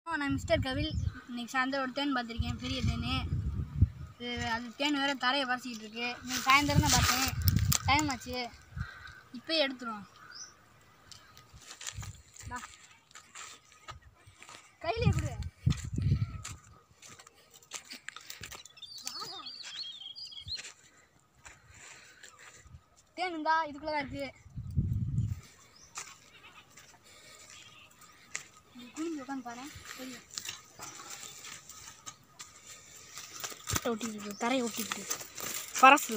நான் மிஸ்டர் கவில் இன்னைக்கு சாயந்தரம் ஒரு தேன் பார்த்துருக்கேன் பெரிய தேன் இது அது தேன் வேறு தரையை பறிச்சிக்கிட்டு இருக்கு இன்னைக்கு சாயந்தரம் தான் பார்த்தேன் டைம் ஆச்சு இப்போயே எடுத்துருவோம் வா. கையிலே கொடு வாடா. தேன் இருந்தா இதுக்குள்ளே தான் இருக்குது குனிஞ்சு உட்காந்து பாரு தெரியும் ஒட்டிட்டு தரையை ஒட்டிட்டு பரசு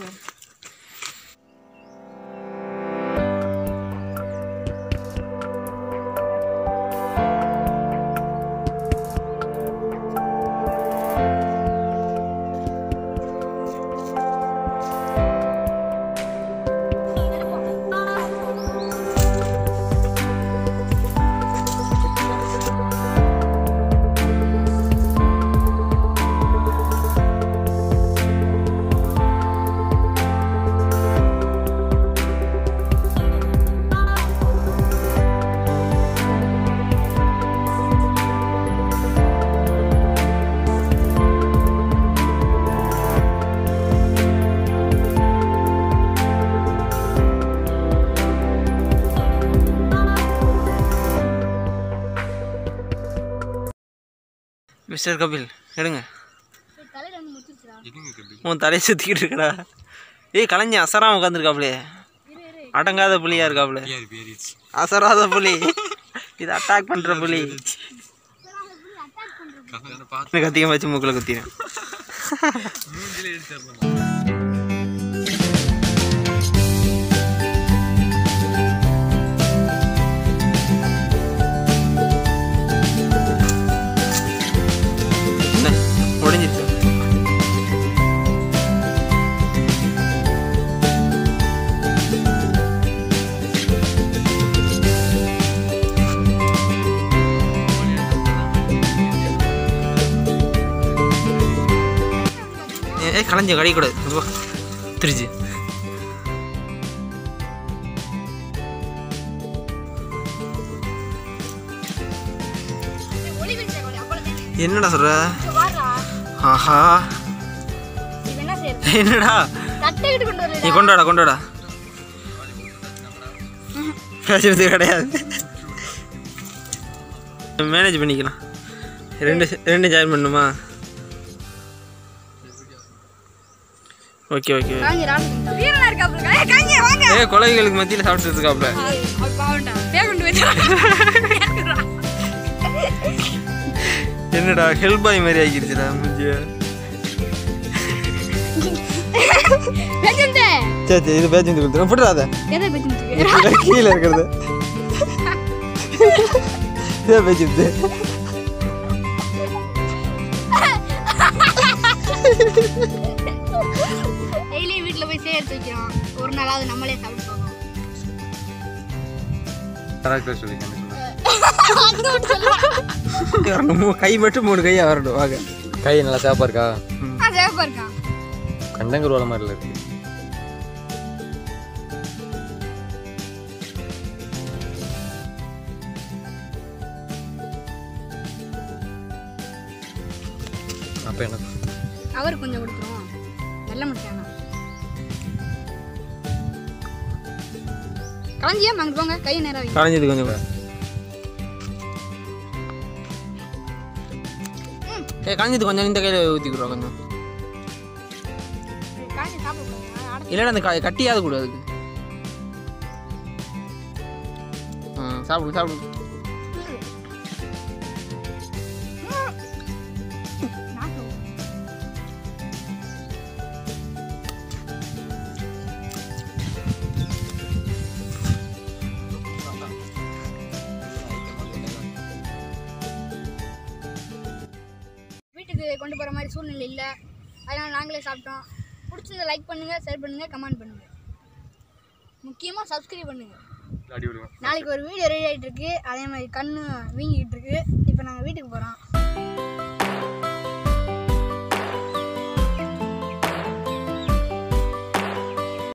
மிஸ்டர் கபில் எடுங்க தலையில் வந்து முடிச்சிருச்சுடா உன் தலையை சுற்றிக்கிட்டு இருக்கடா ஏய் கலைஞ அசராம உட்காந்துருக்காப்லே இரு இரு அடங்காத புலியா இருக்காப்ல அசராத புலி இது அட்டாக் பண்ற புலி கத்தியம் வச்சு மூக்கில் குத்தினேன் என்ன, உடைஞ்சிருச்சு ஏ களைஞ்ச கடிக்கூடாது அதுவா திருச்சி ஒளி வெளிச்ச கொடு அவ்வளோ என்னடா சொல்ற வாடா ஆஹா இது என்ன செய்யறது என்னடா தட்டைக்கிட்டு கொண்டு நீ வரல கொண்டாடா கொண்டாடா பேசுறது கிடையாது மேனேஜ் பண்ணிக்கலாம் ரெண்டு ரெண்டு ஜாயின் பண்ணுமா ஓகே ஓகே காஞ்சி ராடு வீரனா இருக்காப்ல ஏய் காஞ்சி வாங்க ஏ கொலைகளுக்கு மத்தியில் சாப்பிட்டு இருக்காப்ல அவர் பாவண்டா பே கொண்டு வச்சா என்னடா ஹெல்ப் பாய் மாதிரி ஆகிருச்சுடா முஞ்சிய பேசுந்தே சரி சரி இது பேச்சு கொடுத்துருவேன் போட்டுறாத எதை பேசிட்டு கீழே இருக்கிறது இதே பேச்சு டெய்லி வீட்டில் போய் சேர்த்து வைக்கிறோம் ஒரு நாளாவது நம்மளே சாப்பிட்டு போவோம் வரணும் கை மட்டும் மூணு கையா வரணும் வாங்க கை நல்லா சேப்பா இருக்கா ஆ சேவப்பா இருக்கான் கண்டங்கருவால மாதிரி இருக்கு அப்ப என்ன அவர் கொஞ்சம் கொடுத்துருவோம் நல்ல முடிச்சாங்க கலஞ்சியா அங்கிட்டு போங்க கையை நேரம் வைங்க களைஞ்சது கொஞ்சம் ஏ களைஞ்சது கொஞ்சம் இந்த கையில் ஊற்றிக்கிறோம் கொஞ்சம் காஞ்சி சாப்பிட போங்க அடை இல்லைடா அந்த க- கட்டியாவது கூட அதுக்கு ம் சாப்பிடு சாப்பிடு நாக்கு வீட்டுக்கு கொண்டு போகிற மாதிரி சூழ்நிலை இல்லை அதனால் நாங்களே சாப்பிட்டோம் பிடிச்சிருந்த லைக் பண்ணுங்கள் ஷேர் பண்ணுங்கள் கமெண்ட் பண்ணுங்கள் முக்கியமாக சப்ஸ்கிரைப் பண்ணுங்கள் அடி விடுவேன் நாளைக்கு ஒரு வீடியோ ரெடி ஆகிட்டு இருக்கு அதே மாதிரி கண்ணு வீங்கிட்டு இருக்கு இப்போ நாங்கள் வீட்டுக்கு போகிறோம்